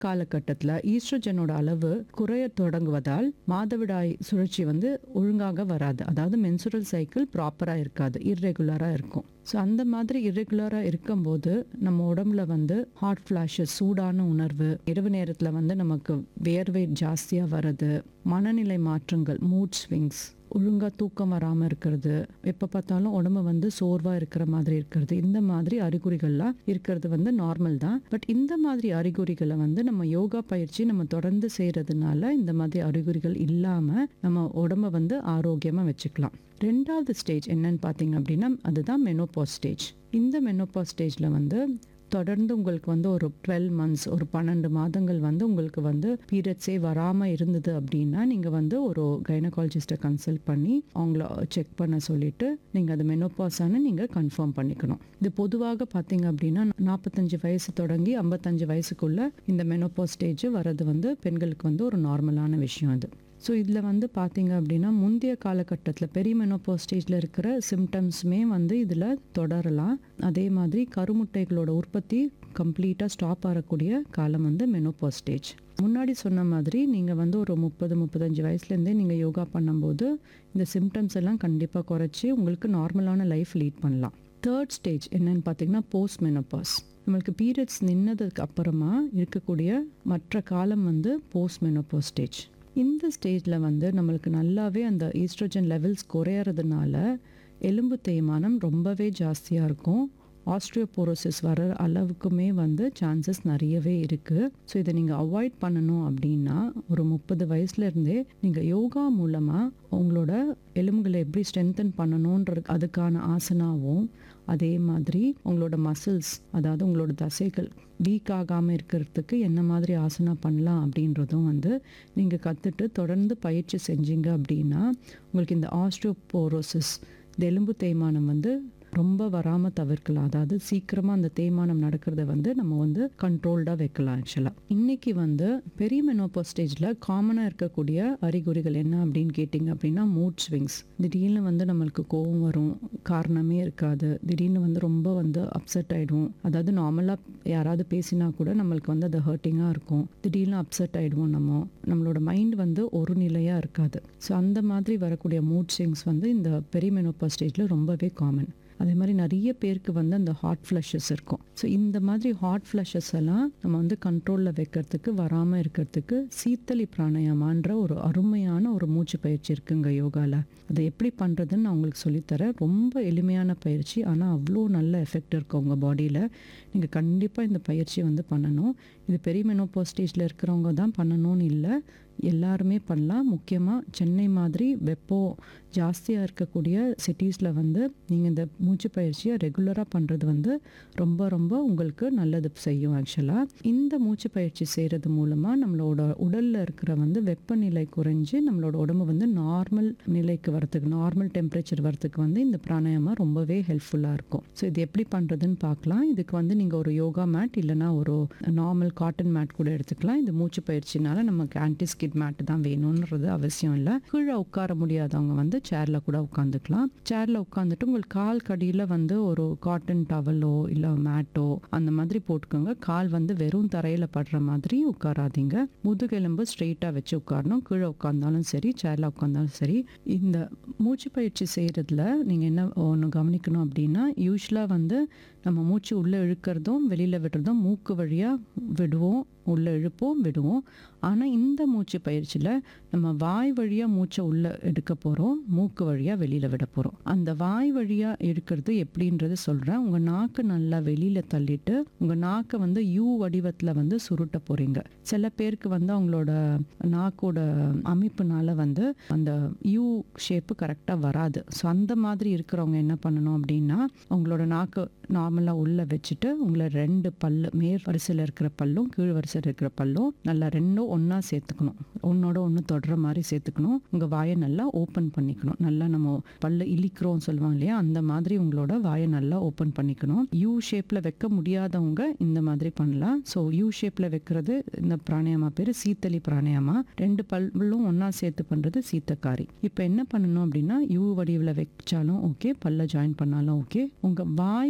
காலகட்டத்தில் ஈஸ்ட்ரோஜனோட அளவு குறைய தொடங்குவதால் மாதவிடாய் சுழற்சி வந்து ஒழுங்காக வராது அதாவது மென்சுரல் சைக்கிள் ப்ராப்பராக இருக்காது இர்ரெகுலராக இருக்கும் ஸோ அந்த மாதிரி இர்ரெகுலராக இருக்கும்போது நம்ம உடம்புல வந்து ஹாட் ஃப்ளாஷஸ் சூடான உணர்வு இரவு நேரத்தில் வந்து நமக்கு வேர்வை ஜாஸ்தியாக வர்றது மனநிலை மாற்றங்கள் மூட் ஸ்விங்ஸ் ஒழுங்காக தூக்கம் வராமல் இருக்கிறது எப்போ பார்த்தாலும் உடம்பு வந்து சோர்வாக இருக்கிற மாதிரி இருக்கிறது இந்த மாதிரி அறிகுறிகள்லாம் இருக்கிறது வந்து நார்மல் தான் பட் இந்த மாதிரி அறிகுறிகளை வந்து நம்ம யோகா பயிற்சி நம்ம தொடர்ந்து செய்கிறதுனால இந்த மாதிரி அறிகுறிகள் இல்லாமல் நம்ம உடம்ப வந்து ஆரோக்கியமாக வச்சுக்கலாம் ரெண்டாவது ஸ்டேஜ் என்னன்னு பார்த்தீங்க அப்படின்னா அதுதான் மெனோபாஸ் ஸ்டேஜ் இந்த மெனோபாஸ் ஸ்டேஜில் வந்து தொடர்ந்து உங்களுக்கு வந்து ஒரு டுவெல் மந்த்ஸ் ஒரு பன்னெண்டு மாதங்கள் வந்து உங்களுக்கு வந்து பீரியட்ஸே வராமல் இருந்தது அப்படின்னா நீங்கள் வந்து ஒரு கைனகாலஜிஸ்ட்டை கன்சல்ட் பண்ணி அவங்கள செக் பண்ண சொல்லிட்டு நீங்கள் அது மெனோபாஸானு நீங்கள் கன்ஃபார்ம் பண்ணிக்கணும் இது பொதுவாக பார்த்தீங்க அப்படின்னா நாற்பத்தஞ்சு வயசு தொடங்கி ஐம்பத்தஞ்சு வயசுக்குள்ள இந்த மெனோபாஸ் ஸ்டேஜ் வர்றது வந்து பெண்களுக்கு வந்து ஒரு நார்மலான விஷயம் அது ஸோ இதில் வந்து பார்த்தீங்க அப்படின்னா முந்தைய காலகட்டத்தில் பெரிய மெனோபோ ஸ்டேஜில் இருக்கிற சிம்டம்ஸுமே வந்து இதில் தொடரலாம் அதே மாதிரி கருமுட்டைகளோட உற்பத்தி கம்ப்ளீட்டாக ஸ்டாப் ஆகக்கூடிய காலம் வந்து மெனோபோ ஸ்டேஜ் முன்னாடி சொன்ன மாதிரி நீங்கள் வந்து ஒரு முப்பது முப்பத்தஞ்சு வயசுலேருந்தே நீங்கள் யோகா பண்ணும்போது இந்த சிம்டம்ஸ் எல்லாம் கண்டிப்பாக குறைச்சி உங்களுக்கு நார்மலான லைஃப் லீட் பண்ணலாம் தேர்ட் ஸ்டேஜ் என்னன்னு பார்த்தீங்கன்னா போஸ்ட் மெனோபாஸ் நம்மளுக்கு பீரியட்ஸ் நின்னதுக்கு அப்புறமா இருக்கக்கூடிய மற்ற காலம் வந்து போஸ்ட் மெனோபாஸ் ஸ்டேஜ் இந்த ஸ்டேஜில் வந்து நம்மளுக்கு நல்லாவே அந்த ஈஸ்ட்ரோஜன் லெவல்ஸ் குறையறதுனால எலும்பு தேய்மானம் ரொம்பவே ஜாஸ்தியாக இருக்கும் ஆஸ்ட்ரியோபோரோசிஸ் வர அளவுக்குமே வந்து சான்சஸ் நிறையவே இருக்குது ஸோ இதை நீங்கள் அவாய்ட் பண்ணணும் அப்படின்னா ஒரு முப்பது வயசுலேருந்தே நீங்கள் யோகா மூலமாக உங்களோட எலும்புகளை எப்படி ஸ்ட்ரென்தன் பண்ணணுன்ற அதுக்கான ஆசனாவும் அதே மாதிரி உங்களோட மசில்ஸ் அதாவது உங்களோட தசைகள் வீக் ஆகாமல் இருக்கிறதுக்கு என்ன மாதிரி ஆசனா பண்ணலாம் அப்படின்றதும் வந்து நீங்கள் கற்றுட்டு தொடர்ந்து பயிற்சி செஞ்சீங்க அப்படின்னா உங்களுக்கு இந்த ஆஸ்ட்ரோபோரோசிஸ் இந்த எலும்பு தேய்மானம் வந்து ரொம்ப வராமல் தவிர்க்கலாம் அதாவது சீக்கிரமாக அந்த தேய்மானம் நடக்கிறத வந்து நம்ம வந்து கண்ட்ரோல்டாக வைக்கலாம் ஆக்சுவலாக இன்னைக்கு வந்து பெரிய மெனோபோ ஸ்டேஜில் காமனாக இருக்கக்கூடிய அறிகுறிகள் என்ன அப்படின்னு கேட்டிங்க அப்படின்னா மூட் ஸ்விங்ஸ் திடீர்னு வந்து நம்மளுக்கு கோவம் வரும் காரணமே இருக்காது திடீர்னு வந்து ரொம்ப வந்து அப்செட் ஆகிடுவோம் அதாவது நார்மலாக யாராவது பேசினா கூட நம்மளுக்கு வந்து அது ஹர்ட்டிங்காக இருக்கும் திடீர்னு அப்செட் ஆகிடுவோம் நம்ம நம்மளோட மைண்ட் வந்து ஒரு நிலையாக இருக்காது ஸோ அந்த மாதிரி வரக்கூடிய மூட் ஸ்விங்ஸ் வந்து இந்த பெரிய மெனோபோ ஸ்டேஜில் ரொம்பவே காமன் அதே மாதிரி நிறைய பேருக்கு வந்து அந்த ஹாட் ஃப்ளஷஸ் இருக்கும் ஸோ இந்த மாதிரி ஹாட் ஃப்ளஷஸ் எல்லாம் நம்ம வந்து கண்ட்ரோலில் வைக்கிறதுக்கு வராமல் இருக்கிறதுக்கு சீத்தளி பிராணாயாமான்ற ஒரு அருமையான ஒரு மூச்சு பயிற்சி இருக்குங்க யோகாவில் அதை எப்படி பண்ணுறதுன்னு நான் உங்களுக்கு சொல்லித்தரேன் ரொம்ப எளிமையான பயிற்சி ஆனால் அவ்வளோ நல்ல எஃபெக்ட் இருக்கும் உங்கள் பாடியில் நீங்கள் கண்டிப்பாக இந்த பயிற்சி வந்து பண்ணணும் இது பெரிய மெனோபோ ஸ்டேஜில் இருக்கிறவங்க தான் பண்ணணும்னு இல்லை எல்லாருமே பண்ணலாம் முக்கியமாக சென்னை மாதிரி வெப்பம் ஜாஸ்தியாக இருக்கக்கூடிய சிட்டிஸில் வந்து நீங்கள் இந்த மூச்சு பயிற்சியை ரெகுலராக பண்ணுறது வந்து ரொம்ப ரொம்ப உங்களுக்கு நல்லது செய்யும் ஆக்சுவலாக இந்த மூச்சு பயிற்சி செய்கிறது மூலமாக நம்மளோட உடலில் இருக்கிற வந்து வெப்பநிலை குறைஞ்சு நம்மளோட உடம்பு வந்து நார்மல் நிலைக்கு வரத்துக்கு நார்மல் டெம்பரேச்சர் வரத்துக்கு வந்து இந்த பிராணாயாமா ரொம்பவே ஹெல்ப்ஃபுல்லாக இருக்கும் ஸோ இது எப்படி பண்ணுறதுன்னு பார்க்கலாம் இதுக்கு வந்து நீங்கள் ஒரு யோகா மேட் இல்லைனா ஒரு நார்மல் காட்டன் மேட் கூட எடுத்துக்கலாம் இந்த மூச்சு பயிற்சினால நமக்கு ஆன்டி ஸ்கிட் மேட் தான் வேணுன்றது அவசியம் இல்லை கீழே உட்கார முடியாதவங்க வந்து சேர்ல கூட உட்காந்துக்கலாம் சேர்ல உட்காந்துட்டு உங்களுக்கு கால் கடியில் வந்து ஒரு காட்டன் டவலோ இல்லை மேட்டோ அந்த மாதிரி போட்டுக்கோங்க கால் வந்து வெறும் தரையில படுற மாதிரி உட்காராதீங்க முதுகெலும்பு ஸ்ட்ரெயிட்டாக வச்சு உட்காரணும் கீழே உட்காந்தாலும் சரி சேர்ல உட்காந்தாலும் சரி இந்த மூச்சு பயிற்சி செய்யறதுல நீங்க என்ன ஒன்று கவனிக்கணும் அப்படின்னா யூஸ்வலாக வந்து நம்ம மூச்சு உள்ளே இழுக்கிறதும் வெளியில் விடுறதும் மூக்கு வழியாக விடுவோம் உள்ளே இழுப்போம் விடுவோம் ஆனால் இந்த மூச்சு பயிற்சியில் நம்ம வாய் வழியாக மூச்சை உள்ளே எடுக்க போகிறோம் மூக்கு வழியாக வெளியில் விட போகிறோம் அந்த வாய் வழியாக எடுக்கிறது எப்படின்றது சொல்கிறேன் உங்கள் நாக்கு நல்லா வெளியில் தள்ளிட்டு உங்கள் நாக்கை வந்து யூ வடிவத்தில் வந்து சுருட்ட போகிறீங்க சில பேருக்கு வந்து அவங்களோட நாக்கோட அமைப்புனால வந்து அந்த யூ ஷேப்பு கரெக்டாக வராது ஸோ அந்த மாதிரி இருக்கிறவங்க என்ன பண்ணணும் அப்படின்னா அவங்களோட நாக்கு நார்மலாக உள்ளே வச்சுட்டு உங்களை ரெண்டு பல்லு மேல் வரிசையில் இருக்கிற பல்லும் கீழ் வரிசையில் இருக்கிற பல்லும் நல்லா ரெண்டும் ஒன்றா சேர்த்துக்கணும் ஒன்னோட ஒன்று தொடுற மாதிரி சேர்த்துக்கணும் உங்கள் வாயை நல்லா ஓப்பன் பண்ணிக்கணும் நல்லா நம்ம பல்ல இழிக்கிறோம் சொல்லுவாங்க இல்லையா அந்த மாதிரி உங்களோட வாயை நல்லா ஓப்பன் பண்ணிக்கணும் யூ ஷேப்பில் வைக்க முடியாதவங்க இந்த மாதிரி பண்ணலாம் ஸோ யூ ஷேப்பில் வைக்கிறது இந்த பிராணாயாமா பேர் சீத்தளி பிராணாயாமா ரெண்டு பல்லும் ஒன்றா சேர்த்து பண்ணுறது சீத்தக்காரி இப்போ என்ன பண்ணணும் அப்படின்னா யூ வடிவில் வச்சாலும் ஓகே பல்ல ஜாயின் பண்ணாலும் ஓகே உங்கள் வாய் வழியாக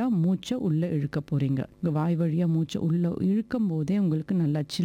வழியாக மூச்சை உள்ளே இழுக்க போகிறீங்க உங்கள் வாய் வழியாக மூச்சை உள்ளே இழுக்கும் போதே உங்களுக்கு நல்லா சில்